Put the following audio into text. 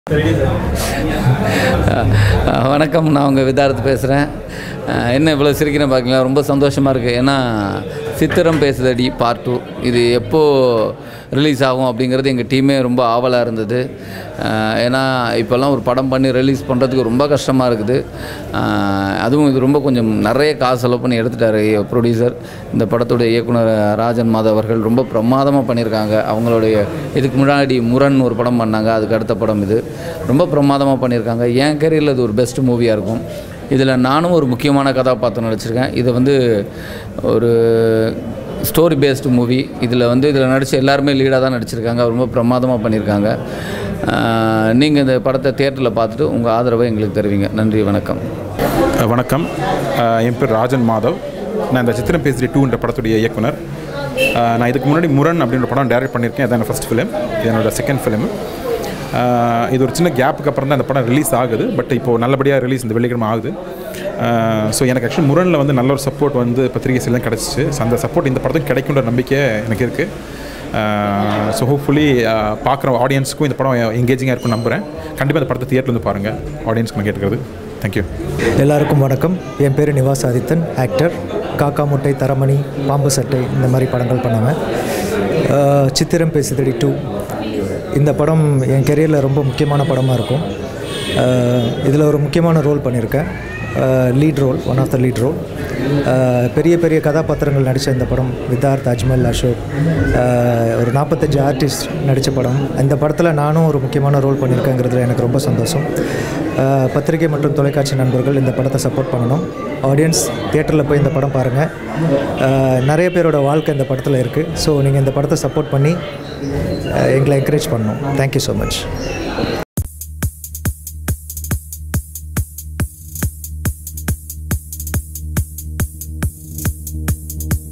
அஹ் வணக்கம் நான் உங்கள் விதாரத்து பேசுகிறேன் என்ன இவ்வளோ சிரிக்கிறேன் பார்க்கலாம் ரொம்ப சந்தோஷமாக இருக்குது ஏன்னா சித்திரம் பேசுதடி பார்ட் டூ இது எப்போது ரிலீஸ் ஆகும் அப்படிங்கிறது எங்கள் டீமே ரொம்ப ஆவலாக இருந்தது அஹ் ஏன்னா இப்போல்லாம் ஒரு படம் பண்ணி ரிலீஸ் பண்ணுறதுக்கு ரொம்ப கஷ்டமாக இருக்குது அஹ் அதுவும் இது ரொம்ப கொஞ்சம் நிறைய காசு செலவு பண்ணி எடுத்துட்டாரு ப்ரொடியூசர் இந்த படத்துடைய இயக்குனர் ராஜன் மாதவ் அவர்கள் ரொம்ப பிரமாதமாக பண்ணியிருக்காங்க அவங்களுடைய இதுக்கு முன்னாடி முரண் ஒரு படம் பண்ணாங்க அதுக்கு அடுத்த படம் இது ரொம்ப பிரமாதமாக பண்ணியிருக்காங்க என் கேரியரில் இது ஒரு பெஸ்ட் மூவியாக இருக்கும் இதில் நானும் ஒரு முக்கியமான கதாபாத்திரம் நடிச்சிருக்கேன் இது வந்து ஒரு ஸ்டோரி பேஸ்டு மூவி இதில் வந்து இதில் நடித்த எல்லாருமே லீடாக தான் நடிச்சிருக்காங்க ரொம்ப பிரமாதமாக பண்ணியிருக்காங்க நீங்கள் இந்த படத்தை தியேட்டரில் பார்த்துட்டு உங்கள் ஆதரவை எங்களுக்கு தருவீங்க நன்றி வணக்கம் அஹ் வணக்கம் அஹ் என் பேர் ராஜன் மாதவ் நான் இந்த சித்திரம் பேசுகிற டூன்ற படத்துடைய இயக்குனர் அஹ் நான் இதுக்கு முன்னாடி முரண் அப்படின்ற படம் டைரக்ட் பண்ணியிருக்கேன் அதான் ஃபஸ்ட் ஃபிலிம் என்னோட செகண்ட் ஃபிலிம் இது ஒரு சின்ன கேப்புக்கு அப்புறம் தான் இந்த படம் ரிலீஸ் ஆகுது பட் இப்போது நல்லபடியாக ரிலீஸ் இந்த வெள்ளிக்கிழமை ஆகுது ஸோ எனக்கு ஆக்சுவலி முரணில் வந்து நல்ல ஒரு சப்போர்ட் வந்து பத்திரிகை தான் கிடச்சிச்சு ஸோ அந்த சப்போர்ட் இந்த படத்துக்கு கிடைக்குன்ற நம்பிக்கை எனக்கு இருக்குது ஸோ ஹோப்ஃபுல்லி பார்க்குற ஆடியன்ஸுக்கும் இந்த படம் எங்கேஜிங்காக இருக்கும்னு நம்புகிறேன் கண்டிப்பாக இந்த படத்தை தியேட்டர் வந்து பாருங்கள் ஆடியன்ஸ்க்கு நான் கேட்டுக்கிறது தேங்க்யூ எல்லாருக்கும் வணக்கம் என் பேர் நிவாஸ் ஆதித்தன் ஆக்டர் காக்கா முட்டை தரமணி பாம்பு சட்டை இந்த மாதிரி படங்கள் பண்ணுவேன் அஹ், சித்திரம் பேசுதடி டூ இந்த படம் என் கெரியரில் ரொம்ப முக்கியமான படமாக இருக்கும் இதில் ஒரு முக்கியமான ரோல் பண்ணியிருக்கேன் lead role one of the lead role பெரிய பெரிய கதாபாத்திரங்கள் நடித்த இந்த படம் வித்தார்த் அஜ்மல் அசோக் அஹ், ஒரு நாற்பத்தஞ்சு ஆர்டிஸ்ட் நடித்த படம் இந்த படத்தில் நானும் ஒரு முக்கியமான ரோல் பண்ணியிருக்கேங்கிறதுல எனக்கு ரொம்ப சந்தோஷம் அஹ், பத்திரிகை மற்றும் தொலைக்காட்சி நண்பர்கள் இந்த படத்தை சப்போர்ட் பண்ணணும் ஆடியன்ஸ் தியேட்டரில் போய் இந்த படம் பாருங்கள் நிறைய பேரோட வாழ்க்கை இந்த படத்தில் இருக்குது ஸோ நீங்கள் இந்த படத்தை சப்போர்ட் பண்ணி அஹ், எங்களை என்கரேஜ் பண்ணணும் தேங்க்யூ ஸோ மச்